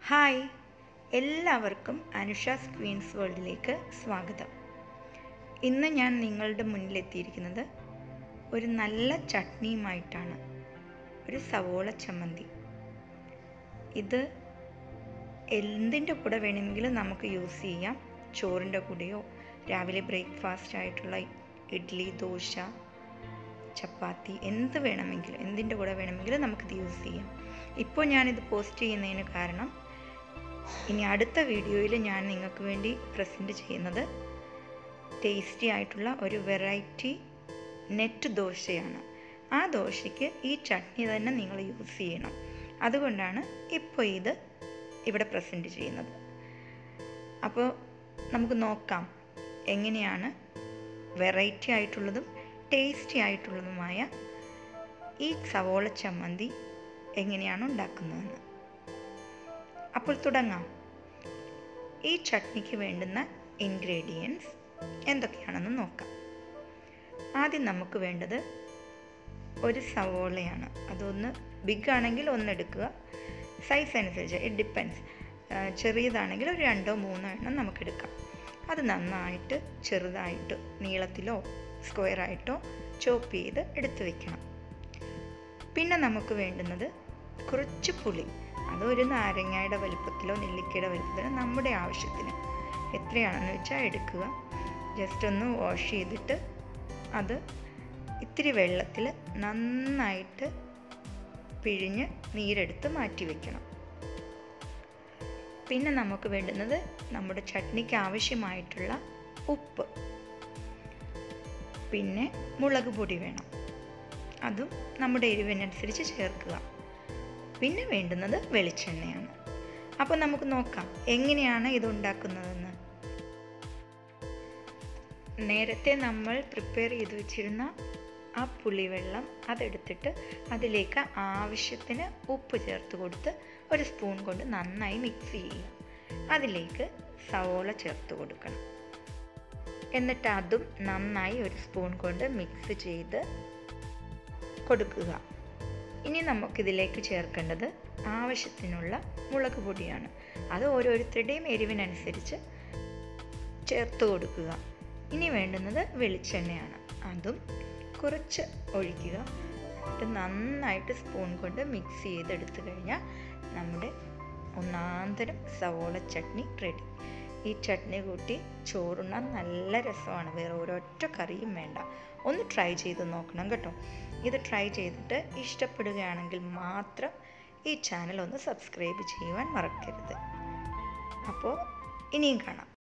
hi എല്ലാവർക്കും അനുഷാസ് Queen's വേൾഡിലേക്ക് സ്വാഗതം ഇന്ന് ഞാൻ നിങ്ങളുടെ മുന്നിലെത്തിയിരിക്കുന്നത് ഒരു നല്ല ചട്നിയുമായിട്ടാണ് ഒരു സവോള ചമ്മന്തി ഇത് എന്തിൻ്റെ കൂടെ വേണമെങ്കിലും നമുക്ക് യൂസ് ചെയ്യാം ചോറിൻ്റെ കൂടെയോ രാവിലെ ബ്രേക്ക്ഫാസ്റ്റ് ആയിട്ടുള്ള ഇഡ്ഡലി ദോശ ചപ്പാത്തി എന്ത് വേണമെങ്കിലും എന്തിൻ്റെ കൂടെ വേണമെങ്കിലും നമുക്കിത് യൂസ് ചെയ്യാം ഇപ്പോൾ ഞാനിത് പോസ്റ്റ് ചെയ്യുന്നതിന് കാരണം ഇനി അടുത്ത വീഡിയോയിൽ ഞാൻ നിങ്ങൾക്ക് വേണ്ടി പ്രസൻറ്റ് ചെയ്യുന്നത് ടേസ്റ്റി ആയിട്ടുള്ള ഒരു വെറൈറ്റി നെറ്റ് ദോശയാണ് ആ ദോശയ്ക്ക് ഈ ചട്നി തന്നെ നിങ്ങൾ യൂസ് ചെയ്യണം അതുകൊണ്ടാണ് ഇപ്പോൾ ഇത് ഇവിടെ പ്രസൻറ്റ് ചെയ്യുന്നത് അപ്പോൾ നമുക്ക് നോക്കാം എങ്ങനെയാണ് വെറൈറ്റി ആയിട്ടുള്ളതും ടേസ്റ്റി ആയിട്ടുള്ളതുമായ ഈ സവോള ചമ്മന്തി എങ്ങനെയാണ് ഉണ്ടാക്കുന്നതെന്ന് അപ്പോൾ തുടങ്ങാം ഈ ചട്നിക്ക് വേണ്ടുന്ന ഇൻഗ്രീഡിയൻസ് എന്തൊക്കെയാണെന്ന് നോക്കാം ആദ്യം നമുക്ക് വേണ്ടത് ഒരു സവോളയാണ് അതൊന്ന് ബിഗ് ആണെങ്കിൽ ഒന്ന് എടുക്കുക സൈസ് അനുസരിച്ച് ഇറ്റ് ഡിപ്പെൻസ് ചെറിയതാണെങ്കിൽ ഒരു രണ്ടോ മൂന്നോ എണ്ണം നമുക്ക് എടുക്കാം അത് നന്നായിട്ട് ചെറുതായിട്ട് നീളത്തിലോ സ്ക്വയറായിട്ടോ ചോപ്പ് ചെയ്ത് എടുത്ത് വെക്കണം പിന്നെ നമുക്ക് വേണ്ടുന്നത് കുറച്ച് പുളി അത് ഒരു നാരങ്ങയുടെ വലുപ്പത്തിലോ നെല്ലിക്കയുടെ വലുപ്പത്തിലോ നമ്മുടെ ആവശ്യത്തിന് എത്രയാണെന്ന് വെച്ചാൽ എടുക്കുക ജസ്റ്റ് ഒന്ന് വാഷ് ചെയ്തിട്ട് അത് ഇത്തിരി വെള്ളത്തിൽ നന്നായിട്ട് പിഴിഞ്ഞ് നീരെടുത്ത് മാറ്റി വെക്കണം പിന്നെ നമുക്ക് വേണ്ടുന്നത് നമ്മുടെ ചട്നിക്ക് ആവശ്യമായിട്ടുള്ള ഉപ്പ് പിന്നെ മുളക് പൊടി വേണം അതും നമ്മുടെ എരിവിനനുസരിച്ച് ചേർക്കുക പിന്നെ വേണ്ടുന്നത് വെളിച്ചെണ്ണയാണ് അപ്പോൾ നമുക്ക് നോക്കാം എങ്ങനെയാണ് ഇത് ഉണ്ടാക്കുന്നതെന്ന് നേരത്തെ നമ്മൾ പ്രിപ്പയർ ചെയ്ത് വെച്ചിരുന്ന ആ പുളിവെള്ളം അതെടുത്തിട്ട് അതിലേക്ക് ആവശ്യത്തിന് ഉപ്പ് ചേർത്ത് കൊടുത്ത് ഒരു സ്പൂൺ കൊണ്ട് നന്നായി മിക്സ് ചെയ്യുക അതിലേക്ക് സവോള ചേർത്ത് കൊടുക്കണം എന്നിട്ട് അതും നന്നായി ഒരു സ്പൂൺ കൊണ്ട് മിക്സ് ചെയ്ത് കൊടുക്കുക ഇനി നമുക്കിതിലേക്ക് ചേർക്കേണ്ടത് ആവശ്യത്തിനുള്ള മുളക് പൊടിയാണ് അത് ഓരോരുത്തരുടെയും എരിവിനനുസരിച്ച് ചേർത്ത് കൊടുക്കുക ഇനി വേണ്ടുന്നത് വെളിച്ചെണ്ണയാണ് അതും കുറച്ച് ഒഴിക്കുക എന്നിട്ട് നന്നായിട്ട് സ്പൂൺ കൊണ്ട് മിക്സ് ചെയ്തെടുത്തു കഴിഞ്ഞാൽ നമ്മുടെ ഒന്നാന്തരം സവോള ചട്നി റെഡി ഈ ചട്നി കൂട്ടി ചോറുണ്ണാൻ നല്ല രസമാണ് വേറെ ഒരൊറ്റ കറിയും വേണ്ട ഒന്ന് ട്രൈ ചെയ്ത് നോക്കണം കേട്ടോ ഇത് ട്രൈ ചെയ്തിട്ട് ഇഷ്ടപ്പെടുകയാണെങ്കിൽ മാത്രം ഈ ചാനൽ ഒന്ന് സബ്സ്ക്രൈബ് ചെയ്യുവാൻ മറക്കരുത് അപ്പോൾ ഇനിയും കാണാം